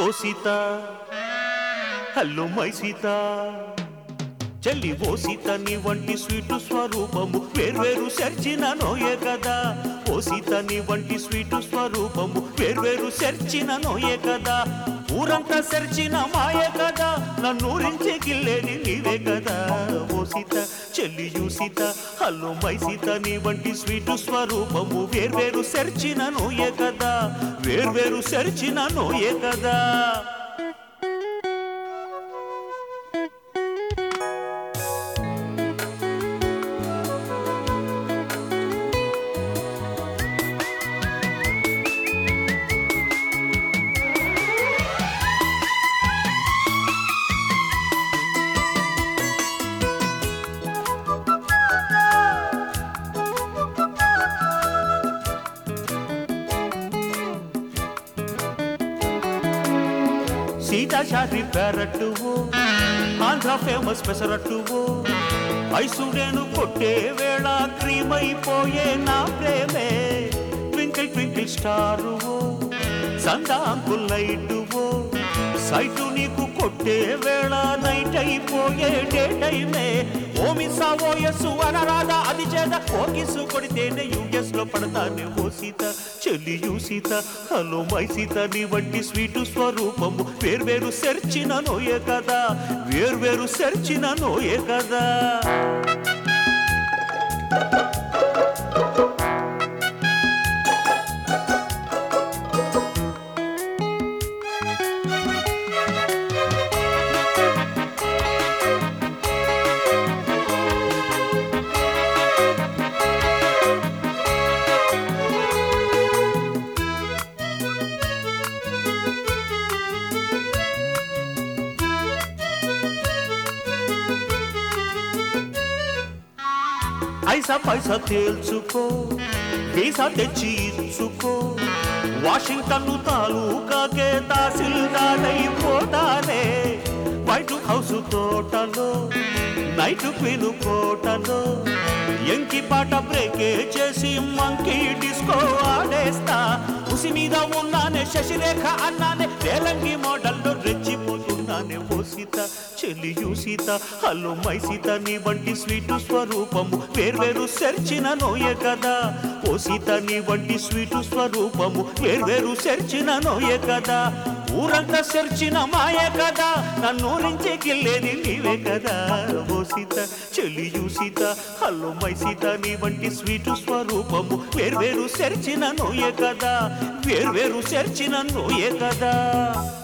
oh Sita hello my Sita చెల్లి ఓ సీత నీ వంటి స్వీటు స్వరూపము వేర్వేరు సెర్చిన నోయే కదా ఓ సీత నీ వంటి స్వీటు స్వరూపము వేర్వేరు సెర్చిన నోయే కదా ఊరంతా సెర్చిన మాయే కదా నన్నూరించి గిల్లేది నీవే కదా ఓ సీత చెల్లి యూ సీత హలో మై సీత నీ వంటి స్వీటు స్వరూపము వేర్వేరు సెర్చిన నోయే కదా వేర్వేరు సెర్చిన నోయే కదా సీతాచారి పెరట్టువో ఆంధ్ర ఫేమస్ పెసరట్టువో ఐసుడేను కొట్టే వేళ క్రీమ్ అయిపోయే నా ప్రేమే ట్వింకిల్ ట్వింకిల్ స్టారువో సందా అంకుల్ లైటువో సైటు నీకు కొట్టే వేళ నైట్ అయిపోయే డే టైమే ఓ మిస్సా ఓ ఎస్సు అనరాదా అది చేద ఓ కిస్సు కొడితేనే యూఎస్ లో పడతానే ఓ సీత చెల్లి యూ సీత హలో మై సీత నీ వంటి స్వీటు స్వరూపము వేర్వేరు సెర్చిన నోయే కదా వేర్వేరు సెర్చిన నోయే కదా ఐసా పైసా తేల్చుకో వీసా తెచ్చి ఇచ్చుకో వాషింగ్టన్ తాలూకాకే తహసీల్దారైపోతానే వైట్ హౌస్ తోటలో నైట్ క్వీన్ కోటలో ఎంకి పాట బ్రేకే చేసి మంకీ డిస్కో ఆడేస్తా ఉసి మీద ఉన్నానే శశిరేఖ అన్నానే వేలంగి మోడల్లో రెచ్చిపోతున్నానే ఓ సీత చెల్లియు సీత హలో మై సీత నీ వంటి స్వీటు స్వరూపము వేర్వేరు సెర్చిన నోయే కదా ఓ సీత నీ వంటి స్వీటు స్వరూపము వేర్వేరు సెర్చిన నోయే కదా ఊరంతా సెర్చిన మాయే కదా నన్నూరించి గిల్లేది నీవే కదా ఓ సీత చెల్లియు సీత హలో మై సీత నీ వంటి స్వీటు స్వరూపము వేర్వేరు సెర్చిన నోయే కదా వేర్వేరు సెర్చిన నోయే కదా